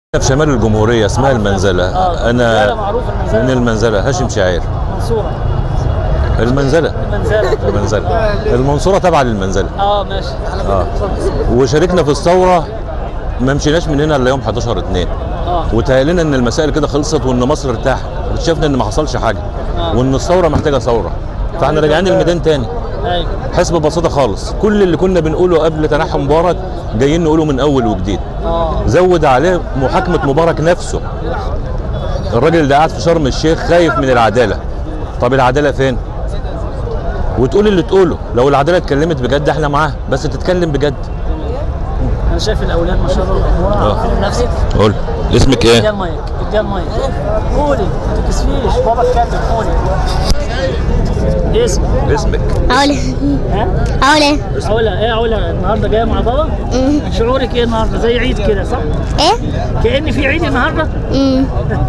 في شمال الجمهورية اسمها المنزلة اه أنا منزلة معروف المنزلة من المنزلة هاشم شعير منصورة المنزلة المنزلة المنزلة المنصورة تابعة للمنزلة اه ماشي اه وشاركنا في الثورة ما مشيناش من هنا الا يوم 11 2 اه وتهيألنا ان المسائل كده خلصت وان مصر ارتاحت اكتشفنا ان ما حصلش حاجة آه. وان الثورة محتاجة ثورة فاحنا راجعين الميدان تاني ايوه حسب ببساطة خالص كل اللي كنا بنقوله قبل تنحي مبارك جايين نقوله من اول وجديد اه زود عليه محاكمة مبارك نفسه الراجل اللي قاعد في شرم الشيخ خايف من العدالة طب العدالة فين وتقول اللي تقوله لو العدالة اتكلمت بجد احنا معاها بس تتكلم بجد انا شايف الاولاد ما شاء الله آه. عارفين نفسك قول اسمك اديها ايه المايك اديها المايك قولي ما تكسفيش بابا اتكلم قولي اسم اسمك علا ها علا علا ايه علا النهارده جايه مع بابا شعورك ايه النهارده زي عيد كده صح ايه كأن في عيد النهارده امم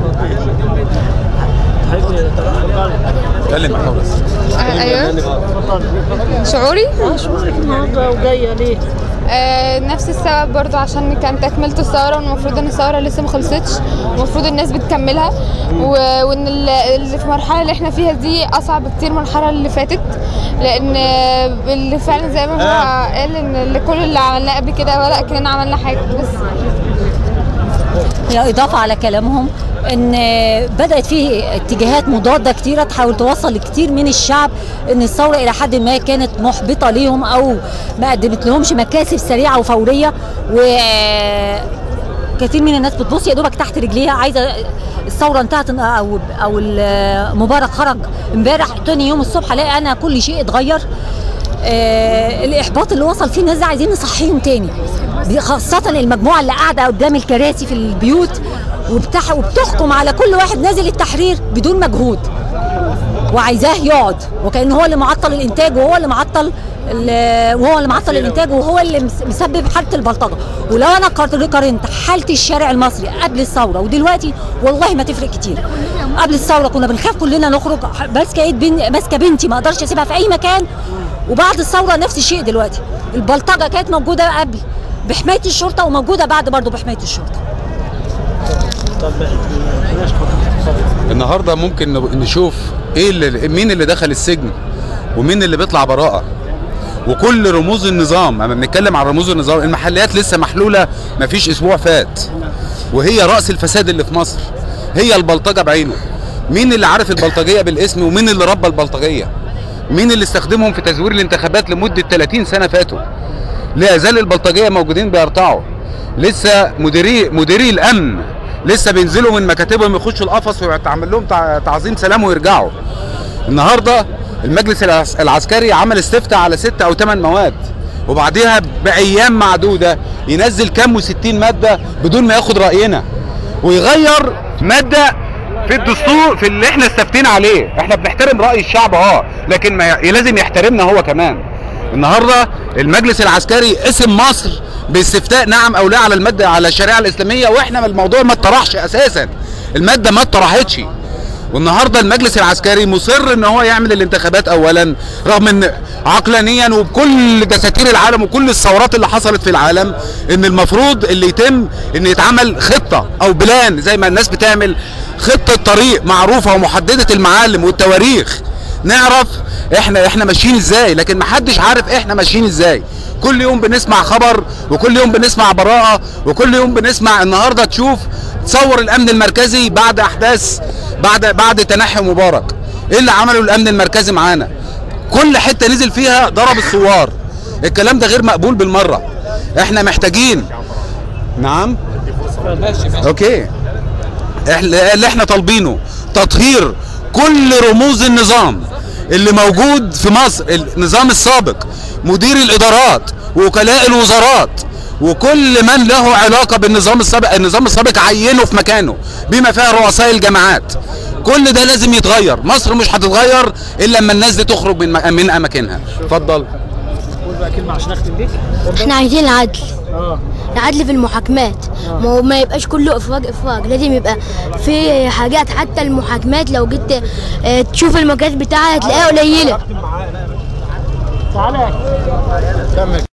حبيبي اتفضلي اتكلم ايوه اتفضلي شعوري اه شعورك النهارده وجايه ليه آه نفس السبب برضو عشان كان تكملة الثورة والمفروض ان الثورة لسه ما خلصتش المفروض الناس بتكملها و... وان ال- اللي في المرحلة اللي احنا فيها دي اصعب كتير من المرحلة اللي فاتت لان آه، اللي فعلا زي ما هو قال ان اللي كل اللي عملناه قبل كده ولا كأننا عملنا حاجة بس هي إضافة على كلامهم إن بدأت فيه اتجاهات مضادة كتيرة تحاول توصل لكتير من الشعب إن الثورة إلى حد ما كانت محبطة ليهم أو ما قدمت لهمش مكاسب سريعة وفورية و كثير من الناس بتبص يا دوبك تحت رجليها عايزه الثوره انتهت او او مبارك خرج امبارح تاني يوم الصبح الاقي انا كل شيء اتغير آه الاحباط اللي وصل فيه الناس ده عايزين نصحيهم تاني خاصة المجموعة اللي قاعدة قدام الكراسي في البيوت وبتح وبتحكم على كل واحد نازل التحرير بدون مجهود وعايزاه يقعد وكأنه هو اللي معطل الإنتاج وهو اللي معطل ال- وهو اللي معطل الإنتاج وهو اللي مس- مسبب حالة البلطجة ولو أنا قار- قارنت حالة الشارع المصري قبل الثورة ودلوقتي والله ما تفرق كتير قبل الثورة كنا بنخاف كلنا نخرج ماسكة ايد بن- ماسكة بنتي ما اقدرش اسيبها في أي مكان وبعد الثورة نفس الشيء دلوقتي البلطجة كانت موجودة قبل بحماية الشرطة وموجودة بعد برضه بحماية الشرطة طب ماشي اتفضل النهارده ممكن نب- نشوف ايه اللي مين اللي دخل السجن ومين اللي بيطلع براءه وكل رموز النظام اما بنتكلم عن رموز النظام المحليات لسه محلوله مفيش اسبوع فات وهي راس الفساد اللي في مصر هي البلطجه بعينه مين اللي عارف البلطجيه بالاسم ومين اللي ربى البلطجيه مين اللي استخدمهم في تزوير الانتخابات لمده 30 سنه فاتوا لا يزال البلطجيه موجودين بيرتعوا لسه مديري مديري الامن لسه بينزلوا من مكاتبهم يخشوا القفص ويتعمل لهم تع- تعظيم سلام ويرجعوا النهارده المجلس العس- العسكري عمل استفتاء على ست او ثمان مواد وبعديها بايام معدوده ينزل كام و60 ماده بدون ما ياخد راينا ويغير ماده في الدستور في اللي احنا استفتينا عليه احنا بنحترم راي الشعب اه لكن ما ي- لازم يحترمنا هو كمان النهارده المجلس العسكري اسم مصر باستفتاء نعم او لا على الماده على الشريعه الاسلاميه واحنا الموضوع ما اتطرحش اساسا الماده ما اتطرحتش والنهارده المجلس العسكري مصر ان هو يعمل الانتخابات اولا رغم ان عقلانيا وبكل دساتير العالم وكل الثورات اللي حصلت في العالم ان المفروض اللي يتم ان يتعمل خطه او بلان زي ما الناس بتعمل خطه طريق معروفه ومحدده المعالم والتواريخ نعرف احنا احنا ماشيين ازاي لكن محدش عارف احنا ماشيين ازاي كل يوم بنسمع خبر وكل يوم بنسمع براءة وكل يوم بنسمع النهارده تشوف تصور الامن المركزي بعد احداث بعد بعد تنحي مبارك ايه اللي عمله الامن المركزي معانا كل حته نزل فيها ضرب الثوار الكلام ده غير مقبول بالمره احنا محتاجين نعم اوكي احنا اللي احنا طالبينه تطهير كل رموز النظام اللي موجود في مصر النظام السابق مدير الادارات وكلاء الوزارات وكل من له علاقه بالنظام السابق النظام السابق عينه في مكانه بما فيها رؤساء الجامعات كل ده لازم يتغير مصر مش هتتغير الا لما الناس دي تخرج من م- من اماكنها اتفضل قول بقى كلمه عشان اختم بيك اتفضل. احنا عايزين العدل اه العدل في المحاكمات ما هو ما يبقاش كله افراج افراج لازم يبقى في حاجات حتى المحاكمات لو جيت آه، تشوف المجال بتاعها هتلاقيها قليله تعالى